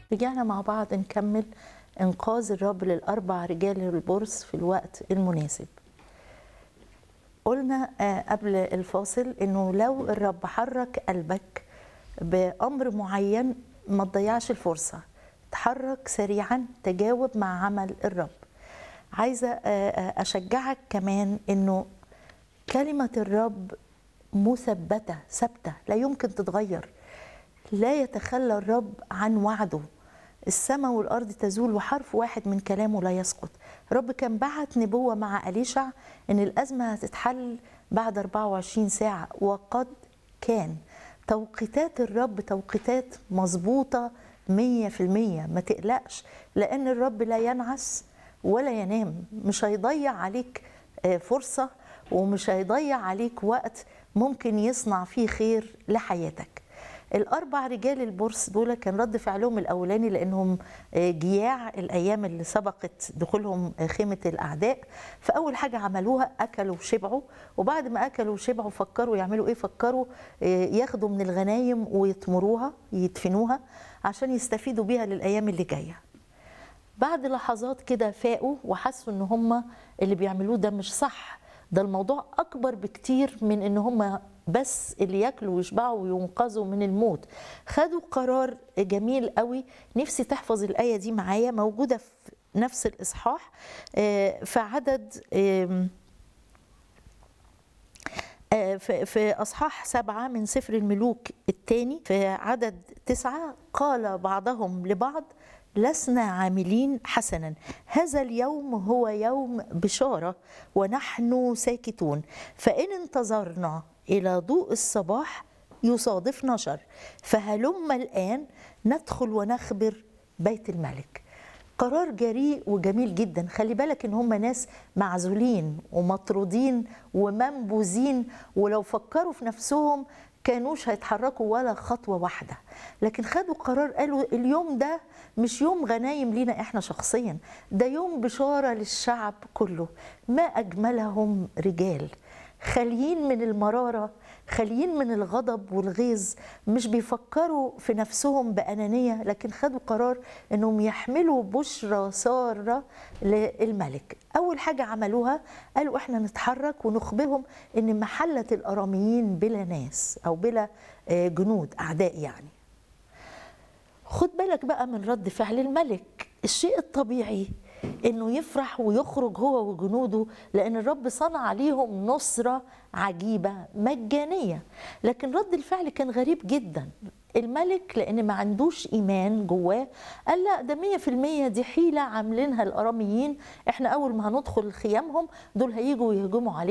رجعنا مع بعض نكمل إنقاذ الرب للأربع رجال البرص في الوقت المناسب قلنا آه، قبل الفاصل إنه لو الرب حرك قلبك بأمر معين ما تضيعش الفرصة تحرك سريعا تجاوب مع عمل الرب عايزة آه، آه، أشجعك كمان إنه كلمة الرب مثبتة ثابتة لا يمكن تتغير لا يتخلى الرب عن وعده السماء والأرض تزول وحرف واحد من كلامه لا يسقط رب كان بعت نبوة مع أليشع إن الأزمة هتتحل بعد 24 ساعة وقد كان توقيتات الرب توقيتات مظبوطة مية في المية ما تقلقش لأن الرب لا ينعس ولا ينام مش هيضيع عليك آه، فرصة ومش هيضيع عليك وقت ممكن يصنع فيه خير لحياتك الاربع رجال البورس دول كان رد فعلهم الاولاني لانهم آه، جياع الايام اللي سبقت دخولهم آه، خيمه الاعداء فاول حاجه عملوها اكلوا وشبعوا وبعد ما اكلوا وشبعوا فكروا يعملوا ايه فكروا آه، ياخدوا من الغنايم ويطمروها يدفنوها عشان يستفيدوا بيها للايام اللي جايه بعد لحظات كده فاقوا وحسوا ان هم اللي بيعملوه ده مش صح ده الموضوع اكبر بكتير من ان هم بس اللي ياكلوا ويشبعوا وينقذوا من الموت خدوا قرار جميل قوي نفسي تحفظ الايه دي معايا موجوده في نفس الاصحاح آه، في عدد آم، آه، في في أصحاح سبعة من سفر الملوك الثاني في عدد تسعة قال بعضهم لبعض لسنا عاملين حسنا هذا اليوم هو يوم بشارة ونحن ساكتون فإن انتظرنا إلى ضوء الصباح يصادفنا شر فهلم الآن ندخل ونخبر بيت الملك قرار جريء وجميل جدا خلي بالك ان هم ناس معزولين ومطرودين ومنبوذين ولو فكروا في نفسهم كانوش هيتحركوا ولا خطوة واحدة لكن خدوا قرار قالوا اليوم ده مش يوم غنايم لينا احنا شخصيا ده يوم بشارة للشعب كله ما أجملهم رجال خاليين من المرارة خاليين من الغضب والغيظ مش بيفكروا في نفسهم بأنانية لكن خدوا قرار انهم يحملوا بشرى سارة للملك اول حاجة عملوها قالوا احنا نتحرك ونخبرهم ان محلة الاراميين بلا ناس او بلا آه، جنود اعداء يعني خد بالك بقى من رد فعل الملك الشيء الطبيعي انه يفرح ويخرج هو وجنوده لان الرب صنع عليهم نصره عجيبه مجانيه لكن رد الفعل كان غريب جدا الملك لان ما عندوش ايمان جواه قال لا ده 100% دي حيله عاملينها الاراميين احنا اول ما هندخل خيامهم دول هيجوا يهجموا علينا